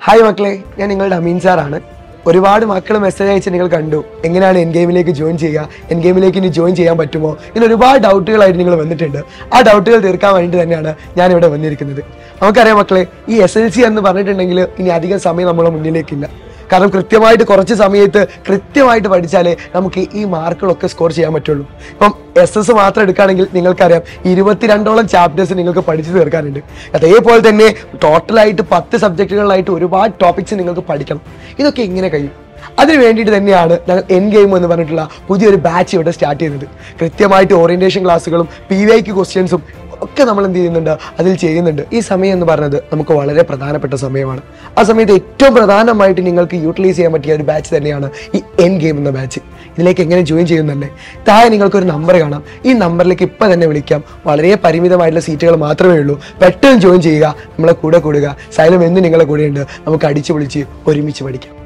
hi മക്കളെ ഞാൻ നിങ്ങളുടെ അമീൻ സാറാണ് ഒരുപാട് മക്കൾ മെസ്സേജ് അയച്ച് നിങ്ങൾ കണ്ടു എങ്ങനെയാണ് എൻ ഗെയിമിലേക്ക് ജോയിൻ ചെയ്യുക എൻ ഗെയിമിലേക്ക് ഇനി ജോയിൻ ചെയ്യാൻ പറ്റുമോ ഇങ്ങനെ ഒരുപാട് ഡൗട്ടുകളായിട്ട് നിങ്ങൾ വന്നിട്ടുണ്ട് ആ ഡൗട്ടുകൾ തീർക്കാൻ വേണ്ടി തന്നെയാണ് ഞാൻ ഇവിടെ വന്നിരിക്കുന്നത് നമുക്കറിയാം മക്കളെ ഈ എസ് എൽ സി എന്ന് പറഞ്ഞിട്ടുണ്ടെങ്കിൽ ഇനി അധികം സമയം നമ്മളെ മുന്നിലേക്കില്ല കാരണം കൃത്യമായിട്ട് കുറച്ച് സമയത്ത് കൃത്യമായിട്ട് പഠിച്ചാലേ നമുക്ക് ഈ മാർക്കുകളൊക്കെ സ്കോർ ചെയ്യാൻ പറ്റുള്ളൂ ഇപ്പം എസ് എസ് മാത്രം എടുക്കുകയാണെങ്കിൽ നിങ്ങൾക്കറിയാം ഇരുപത്തിരണ്ടോളം ചാപ്റ്റേഴ്സ് നിങ്ങൾക്ക് പഠിച്ചു തീർക്കാനുണ്ട് അതേപോലെ തന്നെ ടോട്ടലായിട്ട് പത്ത് സബ്ജക്റ്റുകളിലായിട്ട് ഒരുപാട് ടോപ്പിക്സ് നിങ്ങൾക്ക് പഠിക്കണം ഇതൊക്കെ എങ്ങനെ കഴിയും അതിന് വേണ്ടിയിട്ട് തന്നെയാണ് ഞങ്ങൾ എൻ ഗെയിം എന്ന് പറഞ്ഞിട്ടുള്ള പുതിയൊരു ബാച്ച് ഇവിടെ സ്റ്റാർട്ട് ചെയ്യുന്നത് കൃത്യമായിട്ട് ഓറിയന്റേഷൻ ക്ലാസ്സുകളും പി വി ഐക്ക് ക്വസ്റ്റ്യൻസും ഒക്കെ നമ്മൾ എന്ത് ചെയ്യുന്നുണ്ട് അതിൽ ചെയ്യുന്നുണ്ട് ഈ സമയം എന്ന് പറഞ്ഞത് നമുക്ക് വളരെ പ്രധാനപ്പെട്ട സമയമാണ് ആ സമയത്ത് ഏറ്റവും പ്രധാനമായിട്ട് നിങ്ങൾക്ക് യൂട്ടിലൈസ് ചെയ്യാൻ പറ്റിയ ഒരു ബാച്ച് തന്നെയാണ് ഈ എൻ ഗെയിം എന്ന ബാച്ച് ഇതിലേക്ക് എങ്ങനെ ജോയിൻ ചെയ്യുന്നല്ലേ താഴെ നിങ്ങൾക്കൊരു നമ്പർ കാണാം ഈ നമ്പറിലേക്ക് ഇപ്പം തന്നെ വിളിക്കാം വളരെ പരിമിതമായിട്ടുള്ള സീറ്റുകൾ മാത്രമേ ഉള്ളൂ പെട്ടെന്ന് ജോയിൻ ചെയ്യുക നമ്മളെ കൂടെ കൂടുക സൈലം എന്ന് നിങ്ങളെ കൂടെയുണ്ട് നമുക്ക് അടിച്ചു പൊളിച്ച് ഒരുമിച്ച് പഠിക്കാം